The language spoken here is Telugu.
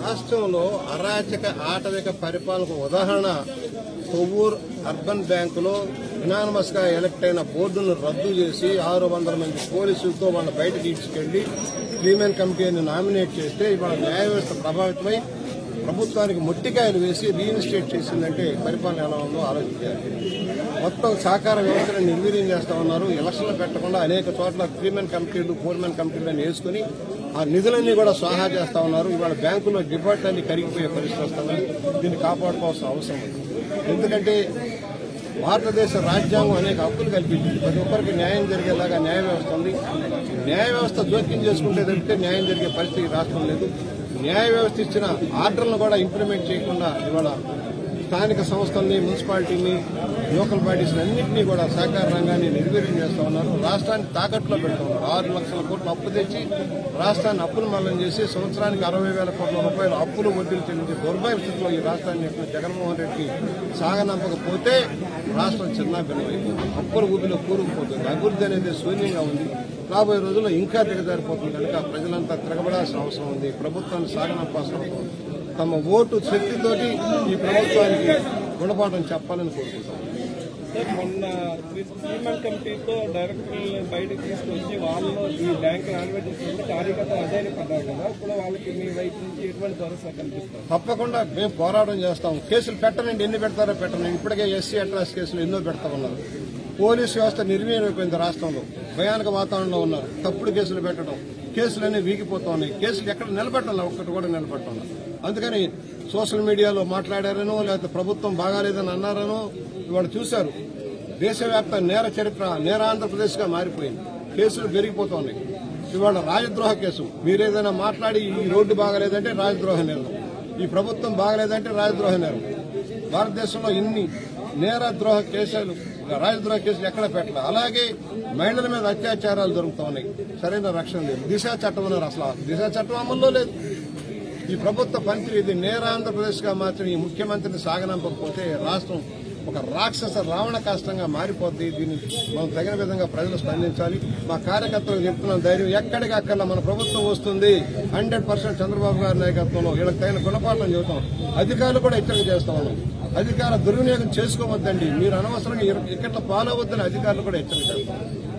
రాష్ట్రంలో అరాచక ఆటవిక పరిపాలనకు ఉదాహరణ కొవ్వూరు అర్బన్ బ్యాంకులో ఇనానమస్ గా ఎలక్ట్ అయిన బోర్డును రద్దు చేసి ఆరు వందల మంది పోలీసులతో వాళ్ళ బయటకు తీసుకెళ్లి క్లీమెన్ కమిటీని నామినేట్ చేస్తే ఇవాళ న్యాయ వ్యవస్థ ప్రభావితమై ప్రభుత్వానికి మొట్టికాయలు వేసి రీఇన్స్టేట్ చేసిందంటే పరిపాలన ఎలా ఉందో ఆలోచించాలి మొత్తం సహకార వ్యవస్థను నిర్వీర్యం చేస్తా ఉన్నారు ఎలక్షన్లు పెట్టకుండా అనేక చోట్ల త్రీమెన్ కమిటీలు ఫోర్మెన్ కమిటీలను వేసుకుని ఆ నిధులన్నీ కూడా స్వాహా చేస్తా ఉన్నారు ఇవాళ బ్యాంకుల్లో డిపాజిట్లన్నీ కరిగిపోయే పరిస్థితి వస్తుంది దీన్ని కాపాడుకోవాల్సిన అవసరం ఉంది ఎందుకంటే భారతదేశ రాజ్యాంగం అనేక హక్కులు కల్పించింది ప్రతి ఒక్కరికి న్యాయం జరిగేలాగా న్యాయ వ్యవస్థ ఉంది న్యాయ వ్యవస్థ జోక్యం చేసుకుంటే తప్పితే న్యాయం జరిగే పరిస్థితి ఈ రాష్ట్రం లేదు న్యాయ వ్యవస్థ ఇచ్చిన ఆర్డర్లను కూడా ఇంప్లిమెంట్ చేయకుండా ఇవాళ స్థానిక సంస్థల్ని మున్సిపాలిటీని లోకల్ బాడీస్ అన్నింటినీ కూడా సహకార రంగాన్ని నిర్వీర్యం చేస్తా ఉన్నారు రాష్ట్రాన్ని తాకట్లో పెడుతూ ఉన్నారు ఆరు లక్షల కోట్ల అప్పు తెచ్చి రాష్ట్రాన్ని అప్పులు మల్లం చేసి సంవత్సరానికి అరవై వేల కోట్ల రూపాయల అప్పులు వడ్డీలు చెల్లించి దుర్భర స్థితిలో ఈ రాష్ట్రాన్ని ఇప్పుడు జగన్మోహన్ రెడ్డి సాగనంపకపోతే రాష్ట్రం చిన్నాభిన్నమైపోతుంది అప్పుల ఊపిలో కూరుకుపోతుంది అభివృద్ధి అనేది శూన్యంగా ఉంది రాబోయే రోజుల్లో ఇంకా దిగజారిపోతుంది కనుక ప్రజలంతా తిరగబడాల్సిన అవసరం ఉంది ప్రభుత్వాన్ని సాగనంపాల్సిన అవసరం ఉంది తమ ఓటు శక్తితోటి ఈ ప్రభుత్వానికి గుణపాఠం చెప్పాలని కోరుకుంటాం సార్ మొన్న శ్రీమన్ కమిటీతో డైరెక్టర్లు బయటకు తీసుకొచ్చి వాళ్ళు ఈ బ్యాంక్ నామినేట్ చేసినప్పుడు కార్యకర్తలు అధైర్యపడ్డారు కదా ఇప్పుడు వాళ్ళకి మీ వైపు నుంచి ఎటువంటి భరోసా కల్పిస్తారు తప్పకుండా మేము పోరాటం చేస్తాం కేసులు పెట్టనండి ఎన్ని పెడతారో పెట్టండి ఇప్పటికే ఎస్సీ అట్రాస్ కేసులు ఎన్నో పెడతా ఉన్నారు పోలీసు వ్యవస్థ నిర్వీర్యమైపోయింది రాష్ట్రంలో భయానక వాతావరణంలో ఉన్నారు తప్పుడు కేసులు పెట్టడం కేసులన్నీ వీగిపోతా ఉన్నాయి కేసులు ఎక్కడ నిలబెట్టాలి ఒక్కటి కూడా నిలబెట్టాలి అందుకని సోషల్ మీడియాలో మాట్లాడారనో లేకపోతే ప్రభుత్వం బాగాలేదని అన్నారనో ఇవాళ చూశారు దేశవ్యాప్త నేర చరిత్ర నేర ఆంధ్రప్రదేశ్ గా మారిపోయింది కేసులు పెరిగిపోతున్నాయి ఇవాళ రాజద్రోహ కేసు మీరేదైనా మాట్లాడి ఈ రోడ్డు బాగలేదంటే రాజద్రోహ నేరం ఈ ప్రభుత్వం బాగలేదంటే రాజద్రోహ నేరం భారతదేశంలో ఇన్ని నేర ద్రోహ కేసులు రాజద్రోహ కేసులు ఎక్కడ పెట్టలేదు అలాగే మహిళల మీద అత్యాచారాలు జరుగుతూ ఉన్నాయి సరైన రక్షణ లేదు దిశ చట్టం అన్నారు అసలు దిశ చట్టం అమల్లో లేదు ఈ ప్రభుత్వ పనితీరు ఇది నేర ఆంధ్రప్రదేశ్ గా మార్చిన ఈ ముఖ్యమంత్రిని సాగనంపకపోతే రాష్ట్రం ఒక రాక్షస రావణ కాష్టంగా మారిపోద్ది దీన్ని మనం తగిన విధంగా ప్రజలు స్పందించాలి మా కార్యకర్తలకు చెప్తున్నాం ధైర్యం ఎక్కడికి అక్కడ మన ప్రభుత్వం వస్తుంది హండ్రెడ్ పర్సెంట్ చంద్రబాబు గారి నాయకత్వంలో వీళ్ళకి తగిన గుణపాఠం చెబుతాం అధికారులు కూడా హెచ్చరిక చేస్తా ఉన్నాం అధికార దుర్వినియోగం చేసుకోవద్దండి మీరు అనవసరంగా ఇక్కడ పాలవద్దని అధికారులు కూడా హెచ్చరిక చేస్తాం